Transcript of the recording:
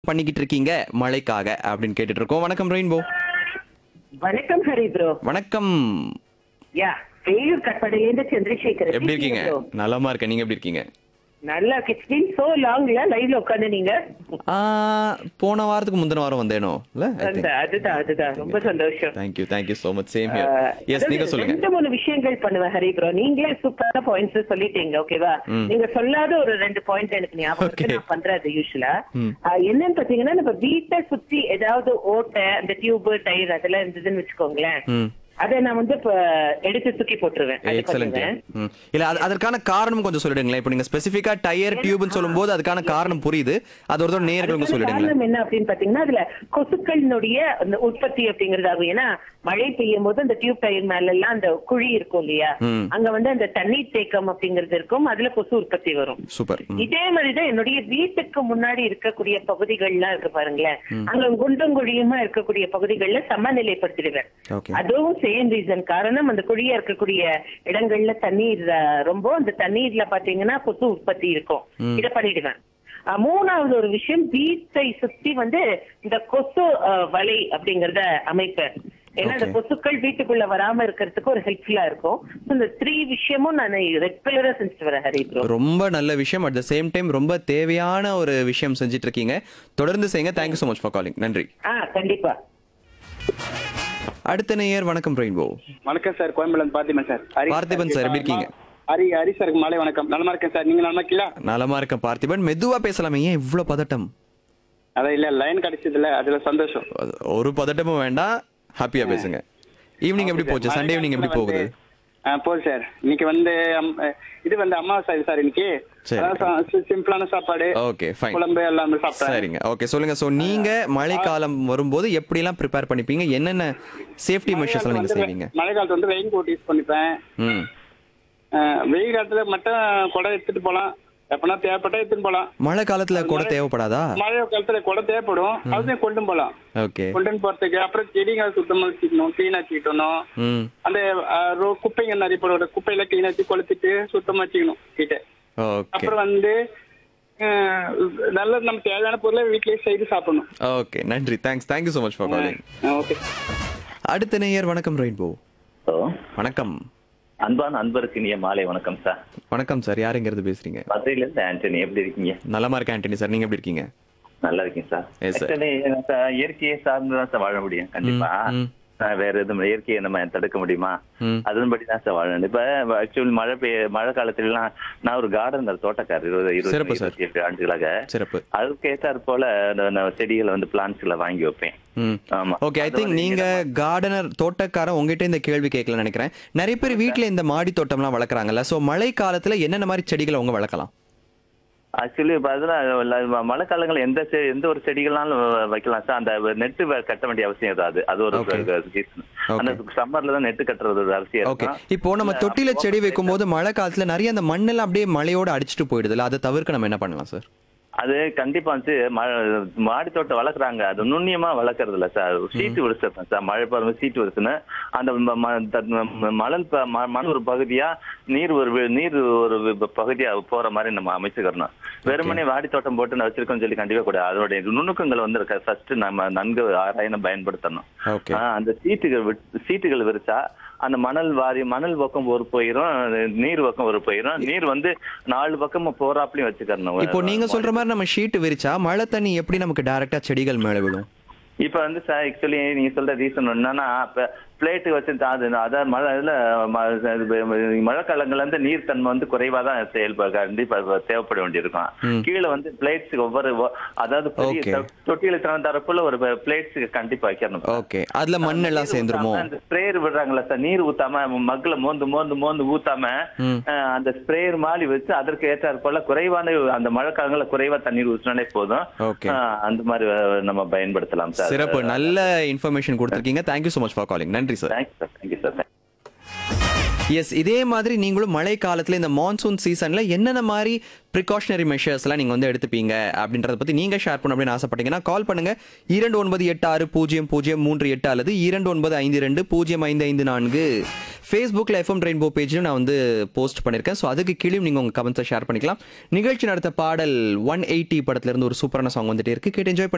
பண்ணிக்கிட்டு இருக்கீங்க மழைக்காக அப்படின்னு கேட்டுட்டு இருக்கோம் வணக்கம் ரெயின்போ வணக்கம் ஹரி ப்ரோ வணக்கம் யா வேலூர் கட்படையிலேருந்து சந்திரசேகர் எப்படி இருக்கீங்க bro? நலமா இருக்கேன் நீங்க எப்படி இருக்கீங்க நல்லா இட்ஸ் பீன் சோ லாங்ல லைவ்ல உட்காந்து நீங்க ஆ, போன வாரத்துக்கு முந்தின வாரம் வந்தேனோ இல்ல அந்த அதுதான் அதுதான் ரொம்ப சந்தோஷம் thank you thank you so much same here ah, yes அதாவது நீங்க சொல்லுங்க ரெண்டு மூணு விஷயங்கள் பண்ணுவேன் ஹரி ப்ரோ நீங்களே சூப்பரான பாயிண்ட்ஸ் சொல்லிட்டீங்க ஓகேவா நீங்க சொல்லாத ஒரு ரெண்டு பாயிண்ட் எனக்கு ஞாபகம் இருக்கு Okay. நான் பண்றது யூஸ்வலா என்னன்னு பாத்தீங்கன்னா நம்ம வீட்டை சுத்தி ஏதாவது ஓட்டை அந்த டியூப் டயர் அதெல்லாம் இருந்ததுன்னு வச்சுக்கோங்களேன் ம் அதை நான் வந்து இப்ப எடுத்து தூக்கி போட்டுருவேன் அது எக்ஸலண்ட் பண்ணுவேன் இல்ல அது- அதற்கான காரணம் கொஞ்சம் சொல்லிடுங்களேன் இப்போ நீங்க ஸ்பெசிஃபிக்கா டயர் டியூப்னு சொல்லும்போது அதுக்கான காரணம் புரியுது அது ஒரு தடவை நேர்களுக்கு அதுக்கான சொல்லிடுங்களேன் காரணம் என்ன அப்படின்னு பாத்தீங்கன்னா அதுல கொசுக்களினுடைய அந்த உற்பத்தி அப்படிங்கறது ஆகும் ஏன்னா மழை பெய்யும் போது அந்த டியூப் டயர் மேல எல்லாம் அந்த குழி இருக்கும் இல்லையா ம். அங்க வந்து அந்த தண்ணீர் தேக்கம் அப்படிங்கிறது இருக்கும் அதுல கொசு உற்பத்தி வரும் சூப்பர் இதே மாதிரிதான் என்னுடைய வீட்டுக்கு முன்னாடி இருக்கக்கூடிய பகுதிகள்லாம் இருக்கு பாருங்களேன் அங்க குண்டும் குழியுமா இருக்கக்கூடிய பகுதிகள்ல சமநிலைப்படுத்திடுவேன் ஓகே அதுவும் சேம் ரீசன் காரணம் அந்த குழியா இருக்கக்கூடிய இடங்கள்ல தண்ணீர் அஹ், ரொம்ப அந்த தண்ணீர்ல பாத்தீங்கன்னா கொசு உற்பத்தி இருக்கும் இத பண்ணிடுவேன் அஹ், மூணாவது ஒரு விஷயம் வீட்டை சுத்தி வந்து இந்த கொசு அஹ், வலை அப்படிங்கறத அமைப்பேன் ஏன்னா அந்த Okay. கொசுக்கள் வீட்டுக்குள்ள வராம இருக்கிறதுக்கு ஒரு ஹெல்ப்ஃபுல்லா இருக்கும் So, இந்த த்ரீ விஷயமும் நான் ரெகுலரா செஞ்சுட்டு வரேன் ஹரி ப்ரோ ரொம்ப நல்ல விஷயம் அட் த சேம் டைம் ரொம்ப தேவையான ஒரு விஷயம் செஞ்சுட்டு இருக்கீங்க தொடர்ந்து செய்யுங்க thank you so much for calling நன்றி ஆ கண்டிப்பா அடுத்த நேயர் வணக்கம் ரெயின்போ வணக்கம் சார் கோயம்புலேருந்து பார்த்திபன் சார் ஹரி பார்த்திபன் சார், எப்படி இருக்கீங்க? ஹரி ஹரி சார் மாலை வணக்கம் நலமா இருக்கேன் சார் நீங்க நலமா இருக்கீங்களா நலமா இருக்கேன் பார்த்திபன் மெதுவா பேசலாமே ஏன் இவ்வளவு பதட்டம் அதான் இல்ல லைன் கிடைச்சதுல அதுல சந்தோஷம் அது ஒரு பதட்டமும் வேண்டாம் ஹாப்பியா பேசுங்க ஈவினிங் எப்படி போச்சு சண்டே ஈவினிங் எப்படி போகுது ஆ, போகுது சார் இன்னைக்கு வந்து அம்- இது வந்து அமாவாசை சார் இன்னைக்கு சரி. அதாவது சிம்பிளான சாப்பாடு ஓகே ஃபைன் குழம்பு எல்லாமே சாப்பிட்டேன் சரிங்க ஓகே சொல்லுங்க சோ நீங்க மழைக்காலம் வரும்போது எப்படி எல்லாம் ப்ரிப்பேர் பண்ணிப்பீங்க என்னென்ன சேஃப்டி மெஷர்ஸ்லாம் நீங்க செய்வீங்க மழை காலத்துல வந்து ரெயின் கோட் யூஸ் பண்ணிப்பேன் ம் ஆ, வெயில் காலத்துல மட்டும் குடை எடுத்துட்டு போலாம் எப்பனா தேவைப்பட்டா எடுத்துட்டு போலாம் மழை காலத்துல கூட தேவைப்படாதா மழை காலத்துல குடை தேவைப்படும் அதுதான் கொண்டு போலாம் ஓகே கொண்டு போறதுக்கு அப்புறம் செடிங்க சுத்தமா வச்சுக்கணும் கிளீனா வச்சுக்கிட்டணும் ம் அந்த அஹ், ரோ- குப்பைங்க நிறைய போட குப்பையில கிளீன் வச்சு கொளுத்திட்டு சுத்தமா வச்சுக்கணும் கிட்ட ஓகே அப்புறம் வந்து அஹ், நல்ல நம்ம தேவையான பொருளை வீட்லயே செய்து சாப்பிடணும் ஓகே நன்றி thanks thank you so much for calling okay அடுத்த நேயர் வணக்கம் ரெயின்போ ஹலோ வணக்கம் அன்பான அன்பருக்கு இனிய மாலை வணக்கம் சார் வணக்கம் சார் யாருங்கிறது பேசுறீங்க மதுரையில இருந்து ஆண்டனி எப்படி இருக்கீங்க நலமா இருக்கேன் ஆண்டனி சார் நீங்க எப்படி இருக்கீங்க நல்லா இருக்கீங்க sir Yes, sir. Actually, sir, இயற்கையை சார்ந்து தான் சார் வாழ முடியும் கண்டிப்பா ம். ஆஹ், வேற எதுவும் இயற்கையை நம்ம தடுக்க முடியுமா ம். அதன்படி தான் சார் வாழணும் இப்ப ஆக்சுவலி மழை பெய்ய மழை காலத்துல எல்லாம் நான் ஒரு கார்டனர் தோட்டக்காரர் இருபது இருபது சிறப்பு, sir. இருபத்தி எட்டு ஆண்டுகளாக சிறப்பு அதுக்கு ஏற்றாற் போல நான் நான் செடிகளை வந்து பிளான்ட்ஸ்களை வாங்கி வைப்பேன் ம் ஆமா ஓகே ஐ அது திங்க் வந்து நீங்க கார்டனர் தோட்டக்காரன் உங்ககிட்ட இந்த கேள்வி கேட்கல நினைக்கிறேன் நிறைய பேர் வீட்ல இந்த மாடி தோட்டம்லாம் வளர்க்குறாங்கல்ல சோ மழை காலத்துல என்னென்ன மாதிரி செடிகளை அவங்க வளர்க்கலாம் ஆக்சுவலி இப்ப அதெல்லாம் மழை காலங்கள் எந்த செ- எந்த ஒரு செடிகள்னாலும் வைக்கலாம் சார் அந்த நெட்டு கட்ட வேண்டிய அவசியம் இருக்காது அது ஒரு Okay. reason. அந்த சம்மர்ல தான் நெட்டு கட்டுறது ஒரு அவசியம் ஓகே இருக்கும் இப்போ நம்ம தொட்டில செடி வைக்கும் போது மழை காலத்துல நிறைய அந்த மண்ணெல்லாம் அப்படியே மழையோட அடிச்சிட்டு போயிடுதுல அதை தவிர்க்க நம்ம என்ன பண்ணலாம் சார் அது கண்டிப்பா வந்து ம- மாடி தோட்டம் வளர்க்குறாங்க அது நுண்ணியமா வளர்க்கறது இல்ல சார் சீட்டு விரிச்சிருப்பேன் சார் மழை பருவம் சீட்டு விரிச்சுன்னு அந்த ம- ம- த- ம- மணல் ப- ம- மண் ஒரு பகுதியா நீர் ஒரு வி- நீர் ஒரு வி- பகுதியா போற மாதிரி நம்ம அமைச்சுக்கிறணும் வெறுமனே வாடி தோட்டம் போட்டு நான் வச்சிருக்கோம்னு சொல்லி கண்டிப்பா கூடாது அதோடைய நுணுக்கங்கள் வந்து ஃபர்ஸ்ட் நம்ம நன்கு ஆராயணும் பயன்படுத்தணும் ஓகே ஆ, அந்த சீட்டுகள் விட்- சீட்டுகள் விரிச்சா அந்த மணல் வாரி மணல் பக்கம் ஒரு போயிரும் நீர் பக்கம் ஒரு போயிரும் நீர் வந்து நாலு பக்கமும் போறாப்லயும் வச்சுக்கணும் இப்போ நீங்க சொல்ற மாதிரி நம்ம ஷீட் விரிச்சா மழை தண்ணி எப்படி நமக்கு டைரக்டா செடிகள் மேல விழும் இப்ப வந்து சார் ஆக்சுவலி நீங்க சொல்ற ரீசன் என்னன்னா இப்ப பிளேட் வச்சு அது அதான் மழை இதுல ம- இது மழை காலங்கள்ல வந்து நீர் தன்மை வந்து குறைவா தான் செயல்பட கண்டிப்பா தேவைப்பட வேண்டியிருக்கும் கீழே வந்து பிளேட்ஸ் ஒவ்வொரு ஒ- அதாவது பெரிய Okay. தொ- தொட்டியில தரப்புல ஒரு பிளேட்ஸ் கண்டிப்பா வைக்கணும் ஓகே அதுல மண் எல்லாம் நீர் சேர்ந்துருமோ ஊத்தாம, அந்த ஸ்ப்ரேயர் விடுறாங்களா சார் நீர் ஊத்தாம மக்களை மோந்து மோந்து மோந்து ஊத்தாம ம். அஹ், அந்த ஸ்ப்ரேயர் மாதிரி வச்சு அதற்கு ஏற்றாற் போல குறைவான அந்த மழை காலங்கள்ல குறைவா தண்ணீர் ஊற்றினாலே போதும் Okay. அஹ், அந்த மாதிரி அஹ், நம்ம பயன்படுத்தலாம் சார் சிறப்பு நல்ல இன்ஃபர்மேஷன் கொடுத்துருக்கீங்க thank you so much for calling நன்றி sir thank you sir thank you sir yes இதே மாதிரி நீங்களும் மழை காலத்துல இந்த மான்சூன் சீசன்ல என்னென்ன மாதிரி ப்ரிகாஷனரி மெஷர்ஸ்லாம் நீங்க வந்து எடுத்துப்பீங்க அப்படின்றத பத்தி நீங்க ஷேர் பண்ண அப்படின்னு ஆசைப்பட்டீங்கன்னா கால் பண்ணுங்க இரண்டு ஒன்பது எட்டு ஆறு பூஜ்ஜியம் பூஜ்ஜியம் மூன்று எட்டு அல்லது இரண்டு ஒன்பது ஐந்து ரெண்டு பூஜ்ஜியம் ஐந்து ஐந்து நான்கு ஃபேஸ்புக்கில் எஃப்எம் ரெயின்போ பேஜிலும் நான் வந்து போஸ்ட் பண்ணியிருக்கேன் ஸோ அதுக்கு கீழே நீங்கள் உங்கள் கமெண்ட்ஸை ஷேர் பண்ணிக்கலாம் நிகழ்ச்சி நடத்த பாடல் ஒன் எயிட்டி படத்துல இருந்து ஒரு சூப்பரான சாங் வந்துட்டே இருக்கு கேட்டு என்ஜாய்